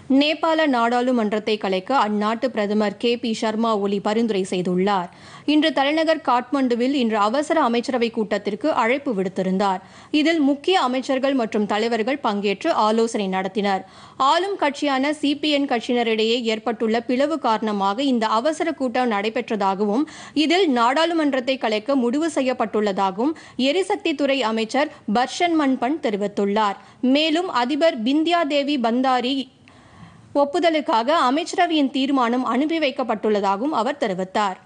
நேபாள நாடாளுமன்றத்தை கலைக்க அந்நாட்டு பிரதமர் கே பி சர்மா ஒலி பரிந்துரை செய்துள்ளார் இன்று தலைநகர் காட்மண்டுவில் இன்று அவசர அமைச்சரவை கூட்டத்திற்கு அழைப்பு விடுத்திருந்தார் இதில் முக்கிய அமைச்சர்கள் மற்றும் தலைவர்கள் பங்கேற்று ஆலோசனை நடத்தினர் ஆளும் கட்சியான சிபிஎன் கட்சியினரிடையே ஏற்பட்டுள்ள பிளவு காரணமாக இந்த அவசர கூட்டம் நடைபெற்றதாகவும் இதில் நாடாளுமன்றத்தை கலைக்க முடிவு செய்யப்பட்டுள்ளதாகவும் எரிசக்தித்துறை அமைச்சர் பர்ஷன் மன்பன் தெரிவித்துள்ளார் மேலும் அதிபர் பிந்தியா தேவி பந்தாரி ஒப்புதலுக்காக அமைச்சரவையின் தீர்மானம் அனுப்பி வைக்கப்பட்டுள்ளதாகவும் அவர் தெரிவித்தார்